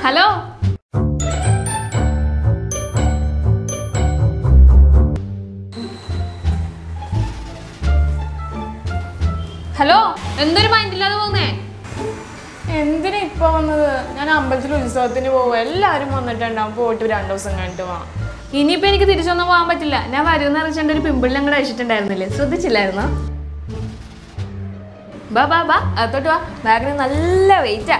hello hello എന്തൊരു മൈൻഡില്ലാതെ പോകുന്നേ എന്തിനാ ഇപ്പൊ വന്നത് ഞാൻ അമ്പലത്തിൽ ഉത്സവത്തിന് പോകും എല്ലാവരും വന്നിട്ടുണ്ടാവും പോയിട്ട് രണ്ടു ദിവസം കഴിഞ്ഞിട്ട് പോവാം ഇനിയിപ്പോ എനിക്ക് തിരിച്ചൊന്നും പോകാൻ പറ്റില്ല ഞാൻ വരുമെന്ന് അറിയിച്ചിട്ട് ഒരു പിമ്പിളിനെ അങ്ങോട്ട് അയച്ചിട്ടുണ്ടായിരുന്നില്ലേ ശ്രദ്ധിച്ചില്ലായിരുന്നോ ബാ ബാ ബാ അകത്തോട്ട് വാ ബാഗിന് നല്ല വെയിറ്റാ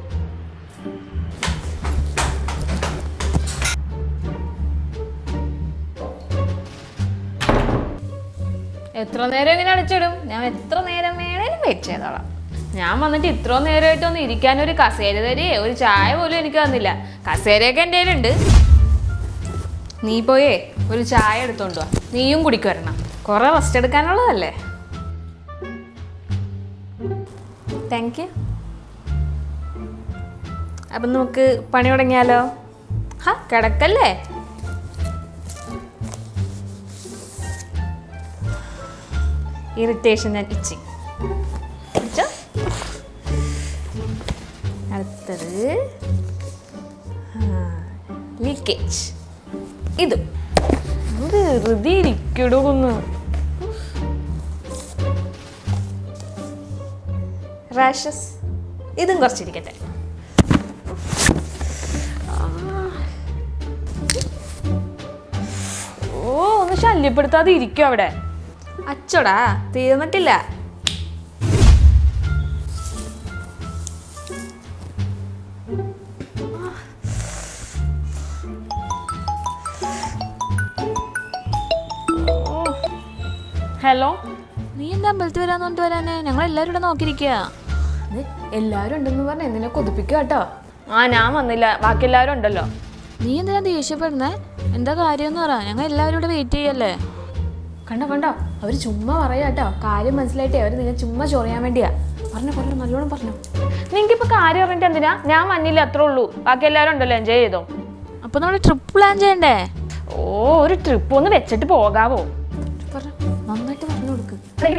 എത്ര നേരം ഇങ്ങനെ അടിച്ചിടും ഞാൻ എത്ര നേരം വേണേലും വെയിറ്റ് ചെയ്തോളാം ഞാൻ വന്നിട്ട് ഇത്ര നേരമായിട്ടൊന്ന് ഇരിക്കാൻ ഒരു കസേര തരികയെ ഒരു ചായ പോലും എനിക്ക് തന്നില്ല കസേരയൊക്കെ എൻ്റെ കയ്യിലുണ്ട് നീ പോയേ ഒരു ചായ എടുത്തോണ്ട് വാ നീയും കുടിക്ക് വരണം കുറെ റെസ്റ്റ് എടുക്കാനുള്ളതല്ലേ താങ്ക് യു അപ്പം നമുക്ക് പണി തുടങ്ങിയാലോ ഹാ കിടക്കല്ലേ ഇറിറ്റേഷൻ ആൻഡ് ഇച്ചിങ് അടുത്തത് ലീക്കേജ് ഇതും വെറുതെ ഇരിക്കടോന്ന് റാഷസ് ഇതും കുറച്ചിരിക്കട്ടെ ഓ ഒന്ന് ശല്യപ്പെടുത്താതെ ഇരിക്കും അവിടെ അച്ചോടാ തീർന്നിട്ടില്ല ഹലോ നീ എന്താ അമ്പലത്തിൽ വരാന്ന് പറഞ്ഞിട്ട് വരാനേ ഞങ്ങൾ എല്ലാവരും ഇവിടെ നോക്കിയിരിക്കുക എല്ലാവരും ഉണ്ടെന്ന് പറഞ്ഞ എന്തിനെ കൊതിപ്പിക്കുക കേട്ടോ ആ ഞാൻ വന്നില്ല ബാക്കി എല്ലാവരും ഉണ്ടല്ലോ നീ എന്തിനാ ദേഷ്യപ്പെടുന്നേ എന്താ കാര്യം എന്ന് പറ ഞങ്ങൾ എല്ലാവരും ഇവിടെ വെയിറ്റ് ചെയ്യല്ലേ കണ്ടോ കണ്ടോ അവർ ചുമ്മാ പറയാ കേട്ടോ കാര്യം മനസ്സിലായിട്ടേ അവർ നിന്നെ ചുമ്മാ ചൊറിയാൻ വേണ്ടിയാ പറഞ്ഞു പറഞ്ഞു നല്ലോണം പറഞ്ഞു നിങ്ങൾക്ക് ഇപ്പൊ കാര്യം പറഞ്ഞിട്ട് എന്തിനാ ഞാൻ വന്നില്ല അത്രേ ഉള്ളൂ ബാക്കി എല്ലാവരും ഉണ്ടല്ലോ എൻജോയ് ചെയ്തോ അപ്പൊ നമ്മൾ ട്രിപ്പ് പ്ലാൻ ചെയ്യണ്ടേ ഓ ഒരു ട്രിപ്പ് ഒന്ന് വെച്ചിട്ട് പോകാവോ പറഞ്ഞു നന്നായിട്ട് പറഞ്ഞു കൊടുക്ക്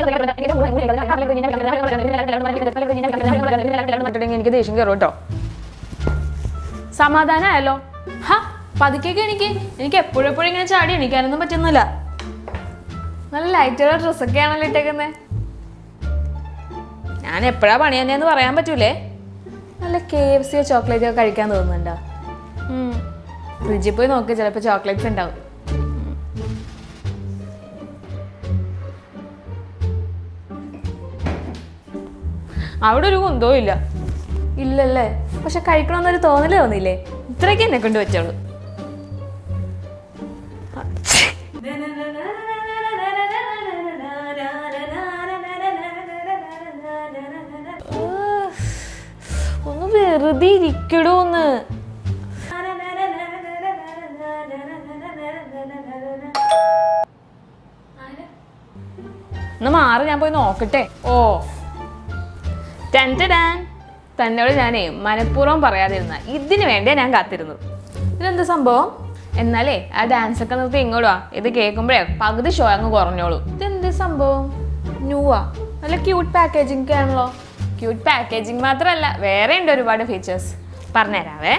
എനിക്ക് ദേഷ്യം കയറും കേട്ടോ സമാധാനമായല്ലോ ഹാ പതുക്കെയൊക്കെ എനിക്ക് എനിക്ക് എപ്പോഴും എപ്പോഴും ഇങ്ങനെ ചാടി എണീക്കാനൊന്നും പറ്റുന്നില്ല നല്ല ലൈറ്റുള്ള ഡ്രസ്സൊക്കെ ആണല്ലോ ഇട്ടേക്കുന്നേ ഞാൻ എപ്പോഴാ പണി തന്നെയെന്ന് പറയാൻ പറ്റൂലേ നല്ല കെ എഫ് സിയോ ചോക്ലേറ്റോ ഒക്കെ കഴിക്കാൻ തോന്നുന്നുണ്ടോ ഫ്രിഡ്ജിൽ പോയി നോക്ക് ചിലപ്പോൾ ചോക്ലേറ്റ്സ് ഉണ്ടാവും അവിടെ ഒരു കുന്തോ ഇല്ല ഇല്ലല്ലേ പക്ഷെ കഴിക്കണമെന്നൊരു തോന്നല് തോന്നിയില്ലേ ഇത്രയൊക്കെ എന്നെ കൊണ്ട് പറ്റുള്ളൂ ഒന്ന് വെറുതെ ഇരിക്കടോ ഒന്ന് ഒന്ന് മാറി ഞാൻ പോയി നോക്കട്ടെ ഓ ടെൻറ്റഡാൻ തന്നോട് ഞാനേ മനഃപൂർവ്വം പറയാതിരുന്ന ഇതിന് വേണ്ടിയാ ഞാൻ കാത്തിരുന്നത് ഇതെന്ത് സംഭവം എന്നാലേ ആ ഡാൻസ് ഒക്കെ നിർത്തി ഇങ്ങോട്ട് വാ ഇത് കേൾക്കുമ്പോഴേ പകുതി ഷോ അങ്ങ് കുറഞ്ഞോളൂ ഇതെന്ത് സംഭവം ന്യൂവാ നല്ല ക്യൂട്ട് പാക്കേജിംഗ് ഒക്കെ ആണല്ലോ ക്യൂട്ട് പാക്കേജിംഗ് മാത്രമല്ല വേറെ ഉണ്ട് ഒരുപാട് ഫീച്ചേഴ്സ് പറഞ്ഞുതരാവേ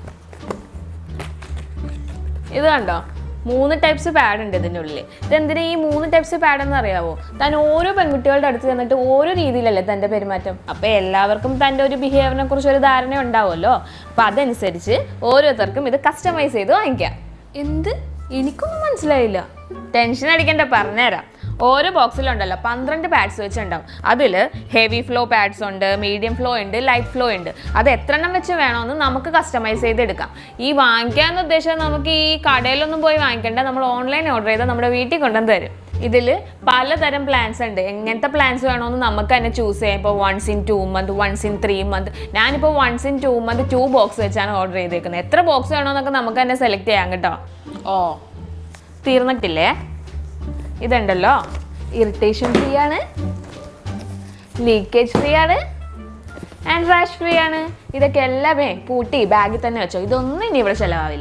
ഇത് കണ്ടോ മൂന്ന് ടൈപ്സ് പാഡ് ഉണ്ട് ഇതിൻ്റെ ഉള്ളിൽ ഇതെന്തിനാ ഈ മൂന്ന് ടൈപ്സ് പാഡ് എന്ന് അറിയാവോ താൻ ഓരോ പെൺകുട്ടികളുടെ അടുത്ത് ചെന്നിട്ട് ഓരോ രീതിയിലല്ലേ തൻ്റെ പെരുമാറ്റം അപ്പോൾ എല്ലാവർക്കും തൻ്റെ ഒരു ബിഹേവിയറിനെ കുറിച്ച് ഒരു ധാരണ ഉണ്ടാവുമല്ലോ അപ്പോൾ അതനുസരിച്ച് ഓരോരുത്തർക്കും ഇത് കസ്റ്റമൈസ് ചെയ്ത് വാങ്ങിക്കാം എന്ത് എനിക്കൊന്നും മനസ്സിലായില്ല ടെൻഷൻ അടിക്കണ്ട പറഞ്ഞുതരാം ഓരോ ബോക്സിലുണ്ടല്ലോ പന്ത്രണ്ട് പാഡ്സ് വെച്ചുണ്ടാവും അതിൽ ഹെവി ഫ്ലോ പാഡ്സ് ഉണ്ട് മീഡിയം ഫ്ലോ ഉണ്ട് ലൈറ്റ് ഫ്ലോ ഉണ്ട് അത് എത്ര എണ്ണം വെച്ച് വേണമെന്ന് നമുക്ക് കസ്റ്റമൈസ് ചെയ്തെടുക്കാം ഈ വാങ്ങിക്കാന്ന് ഉദ്ദേശം നമുക്ക് ഈ കടയിലൊന്നും പോയി വാങ്ങിക്കേണ്ട നമ്മൾ ഓൺലൈൻ ഓർഡർ ചെയ്താൽ നമ്മുടെ വീട്ടിൽ കൊണ്ടുവന്ന് തരും ഇതിൽ പലതരം പ്ലാൻസ് ഉണ്ട് എങ്ങനത്തെ പ്ലാൻസ് വേണമെന്ന് നമുക്ക് തന്നെ ചൂസ് ചെയ്യാം ഇപ്പോൾ once in two month once in three month ഞാനിപ്പോൾ once in two month two box വെച്ചാണ് ഓർഡർ ചെയ്തേക്കുന്നത് എത്ര ബോക്സ് വേണമെന്നൊക്കെ നമുക്ക് തന്നെ സെലക്ട് ചെയ്യാം കേട്ടോ ഓ തീർന്നിട്ടില്ലേ ഇതുണ്ടല്ലോ ഇറിറ്റേഷൻ ഫ്രീ ആണ് ലീക്കേജ് ഫ്രീ ആണ് ആൻഡ് റാഷ് ഫ്രീ ആണ് ഇതൊക്കെ എല്ലാമേ പൂട്ടി ബാഗിൽ തന്നെ വെച്ചോ ഇതൊന്നും ഇനി ഇവിടെ ചിലവാവില്ല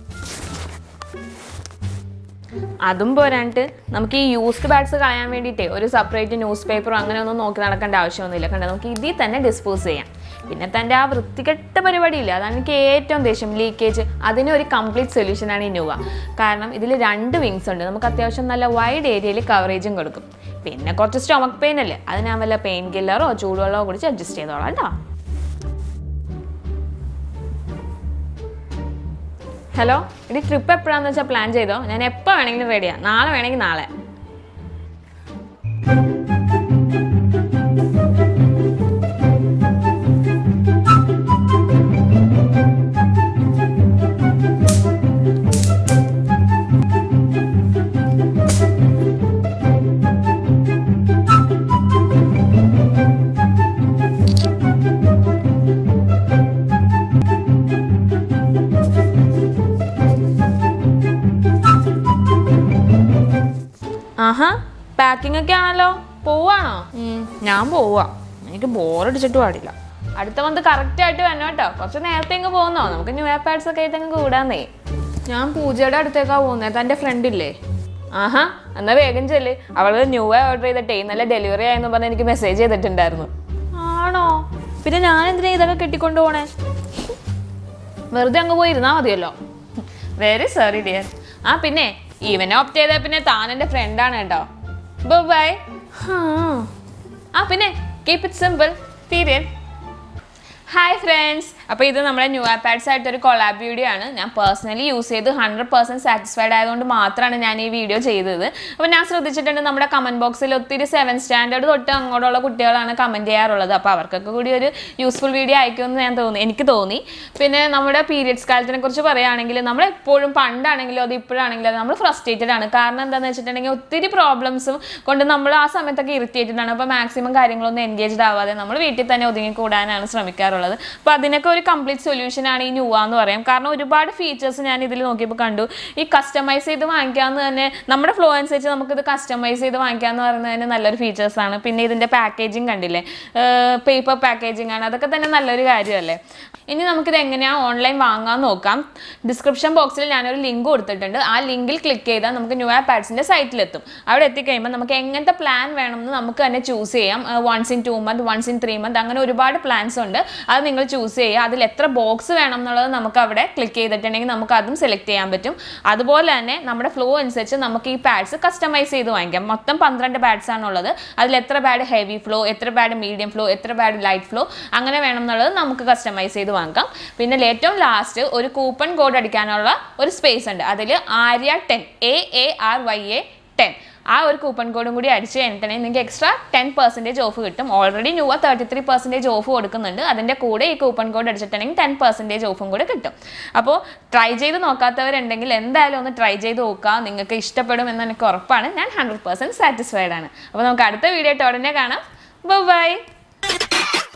അതും പോരാണ്ട് നമുക്ക് ഈ യൂസ്ഡ് ബാഗ്സ് കളയാൻ വേണ്ടിയിട്ടേ ഒരു സെപ്പറേറ്റ് ന്യൂസ് പേപ്പറോ അങ്ങനെ ഒന്നും നോക്കി നടക്കേണ്ട ആവശ്യമൊന്നുമില്ല കണ്ടോ നമുക്ക് ഇതിൽ തന്നെ ഡിസ്പോസ് ചെയ്യാം പിന്നെ തൻ്റെ ആ വൃത്തികെട്ട പരിപാടിയില്ല അതാണ് എനിക്ക് ഏറ്റവും ദേഷ്യം ലീക്കേജ് അതിന് ഒരു കംപ്ലീറ്റ് സൊല്യൂഷനാണ് ഇന്നോവ കാരണം ഇതിൽ രണ്ട് വിങ്സ് ഉണ്ട് നമുക്ക് അത്യാവശ്യം നല്ല വൈഡ് ഏരിയയിൽ കവറേജും കൊടുക്കും പിന്നെ കുറച്ച് സ്റ്റൊമക് പെയിൻ അല്ലേ അത് ഞാൻ വല്ല പെയിൻ കില്ലറോ ചൂടുവെള്ളമോ കുടിച്ച് അഡ്ജസ്റ്റ് ചെയ്തോളാം കേട്ടോ ഹലോ ഇനി ട്രിപ്പ് എപ്പോഴാന്ന് വെച്ചാൽ പ്ലാൻ ചെയ്തോ ഞാൻ എപ്പോൾ വേണമെങ്കിലും റെഡിയാണ് നാളെ വേണമെങ്കിൽ നാളെ ആഹാ പാക്കിംഗ് ഒക്കെ ആണല്ലോ പോവാണോ ഉം, ഞാൻ പോവാ എനിക്ക് ബോറടിച്ചിട്ട് പാടില്ല അടുത്ത മന്ത് കറക്റ്റ് ആയിട്ട് വരണം കേട്ടോ കുറച്ച് നേരത്തെ അങ്ങ് പോകുന്നോ നമുക്ക് ന്യൂ ഇയർ പാഡ്സ് ഒക്കെ ആയിട്ട് അങ്ങ് കൂടാന്നേ ഞാൻ പൂജയുടെ അടുത്തേക്കാ പോകുന്നത് തൻ്റെ ഫ്രണ്ട് ഇല്ലേ ആഹാ എന്നാ വേഗം ചെല്ല് അവള് ന്യൂ ഇയർ ഓർഡർ ചെയ്തിട്ടേ ഇന്നലെ ഡെലിവറി ആയെന്ന് പറഞ്ഞ് എനിക്ക് മെസ്സേജ് ചെയ്തിട്ടുണ്ടായിരുന്നു ആണോ പിന്നെ ഞാൻ എന്തിനാ ഇതൊക്കെ കെട്ടിക്കൊണ്ട് പോണേ വെറുതെ അങ്ങ് പോയി ഇരുന്നാ മതിയല്ലോ വെരി സോറി ഡിയർ ആ പിന്നെ ഈവനെ ഓപ്റ്റ് ചെയ്താൽ പിന്നെ താൻ എൻ്റെ ഫ്രണ്ടാണ് കേട്ടോ ബൈ ആ പിന്നെ keep it simple period hi friends അപ്പോൾ ഇത് നമ്മുടെ ന്യൂ പാഡ്സ് ആയിട്ട് ഒരു കൊളാബ് വീഡിയോ ആണ് ഞാൻ പേഴ്സണലി യൂസ് ചെയ്ത് ഹൺഡ്രഡ് പെർസെൻറ്റ് സാറ്റിസ്ഫൈഡ് ആയതുകൊണ്ട് മാത്രമാണ് ഞാൻ ഈ വീഡിയോ ചെയ്തത് അപ്പോൾ ഞാൻ ശ്രദ്ധിച്ചിട്ടുണ്ട് നമ്മുടെ കമൻറ്റ് ബോക്സിൽ ഒത്തിരി സെവൻ സ്റ്റാൻഡേർഡ് തൊട്ട് അങ്ങോട്ടുള്ള കുട്ടികളാണ് കമൻറ്റ് ചെയ്യാറുള്ളത് അപ്പോൾ അവർക്കൊക്കെ കൂടി ഒരു യൂസ്ഫുൾ വീഡിയോ ആയിരിക്കുമെന്ന് ഞാൻ തോന്നി എനിക്ക് തോന്നി പിന്നെ നമ്മുടെ പീരിയഡ്സ് കാലത്തിനെ കുറിച്ച് പറയുകയാണെങ്കിൽ നമ്മൾ എപ്പോഴും പണ്ടാണെങ്കിലും അത് ഇപ്പോഴാണെങ്കിലും നമ്മൾ ഫ്രസ്ട്രേറ്റഡ് ആണ് കാരണം എന്താണെന്ന് വെച്ചിട്ടുണ്ടെങ്കിൽ ഒത്തിരി പ്രോബ്ലംസും കൊണ്ട് നമ്മൾ ആ സമയത്തൊക്കെ ഇറിറ്റേറ്റഡ് ആണ് അപ്പോൾ മാക്സിമം കാര്യങ്ങളൊന്നും എൻഗേജ്ഡ് ആവാതെ നമ്മൾ വീട്ടിൽ തന്നെ ഒതുങ്ങി കൂടാനാണ് ശ്രമിക്കാറുള്ളത് അപ്പോൾ അതിനൊക്കെ ഒരു കംപ്ലീറ്റ് സൊല്യൂഷൻ ആണ് ഈ ന്യൂവ എന്ന് പറയാം കാരണം ഒരുപാട് ഫീച്ചേഴ്സ് ഞാൻ ഇതിൽ നോക്കിയപ്പോൾ കണ്ടു ഈ കസ്റ്റമൈസ് ചെയ്ത് വാങ്ങിക്കാമെന്ന് തന്നെ നമ്മുടെ ഫ്ലോ അനുസരിച്ച് നമുക്കിത് കസ്റ്റമൈസ് ചെയ്ത് വാങ്ങിക്കാമെന്ന് പറയുന്നത് തന്നെ നല്ലൊരു ഫീച്ചേഴ്സ് ആണ് പിന്നെ ഇതിൻ്റെ പാക്കേജിങ് കണ്ടില്ലേ പേപ്പർ പാക്കേജിങ് ആണ് അതൊക്കെ തന്നെ നല്ലൊരു കാര്യമല്ലേ ഇനി നമുക്കിത് എങ്ങനെയാണ് ഓൺലൈൻ വാങ്ങാൻ നോക്കാം ഡിസ്ക്രിപ്ഷൻ ബോക്സിൽ ഞാനൊരു ലിങ്ക് കൊടുത്തിട്ടുണ്ട് ആ ലിങ്കിൽ ക്ലിക്ക് ചെയ്താൽ നമുക്ക് ന്യൂ ആപ്പ് പാഡ്സിൻ്റെ സൈറ്റിലെത്തും അവിടെ എത്തിക്കഴിയുമ്പോൾ നമുക്ക് എങ്ങനത്തെ പ്ലാൻ വേണമെന്ന് നമുക്ക് തന്നെ ചൂസ് ചെയ്യാം once in two month once in three month അങ്ങനെ ഒരുപാട് പ്ലാൻസ് ഉണ്ട് അത് നിങ്ങൾ ചൂസ് ചെയ്യുക അതിൽ എത്ര ബോക്സ് വേണം എന്നുള്ളത് നമുക്ക് അവിടെ ക്ലിക്ക് ചെയ്തിട്ടുണ്ടെങ്കിൽ നമുക്ക് അതും സെലക്ട് ചെയ്യാൻ പറ്റും അതുപോലെ തന്നെ നമ്മുടെ ഫ്ലോ അനുസരിച്ച് നമുക്ക് ഈ പാഡ്സ് കസ്റ്റമൈസ് ചെയ്ത് വാങ്ങിക്കാം മൊത്തം പന്ത്രണ്ട് പാഡ്സ് ആണുള്ളത് അതിൽ എത്ര പാഡ് ഹെവി ഫ്ലോ എത്ര പാഡ് മീഡിയം ഫ്ലോ എത്ര പാഡ് ലൈറ്റ് ഫ്ലോ അങ്ങനെ വേണം എന്നുള്ളത് നമുക്ക് കസ്റ്റമൈസ് ചെയ്ത് വാങ്ങാം പിന്നെ ഏറ്റവും ലാസ്റ്റ് ഒരു കൂപ്പൺ കോഡ് അടിക്കാനുള്ള ഒരു സ്പേസ് ഉണ്ട് അതിൽ Arya ten A A R Y A ten ആ ഒരു കൂപ്പൺ കോഡും കൂടി അടിച്ച് കഴിഞ്ഞിട്ടുണ്ടെങ്കിൽ നിങ്ങൾക്ക് എക്സ്ട്രാ ടെൻ പെർസെൻറ്റേജ് ഓഫ് കിട്ടും already Nua thirty three percentage off കൊടുക്കുന്നുണ്ട് അതിൻ്റെ കൂടെ ഈ കൂപ്പൺ കോഡ് അടിച്ചിട്ടുണ്ടെങ്കിൽ ടെൻ പെർസെൻറ്റേജ് ഓഫും കൂടെ കിട്ടും അപ്പോൾ ട്രൈ ചെയ്ത് നോക്കാത്തവരുണ്ടെങ്കിൽ എന്തായാലും ഒന്ന് ട്രൈ ചെയ്ത് നോക്കുക നിങ്ങൾക്ക് ഇഷ്ടപ്പെടും എന്ന് എനിക്ക് ഉറപ്പാണ് ഞാൻ ഹൺഡ്രഡ് പെർസെൻറ്റ് സാറ്റിസ്ഫൈഡ് ആണ് അപ്പോൾ നമുക്ക് അടുത്ത വീഡിയോ ആയിട്ട് ഉടനെ കാണാം ബൈ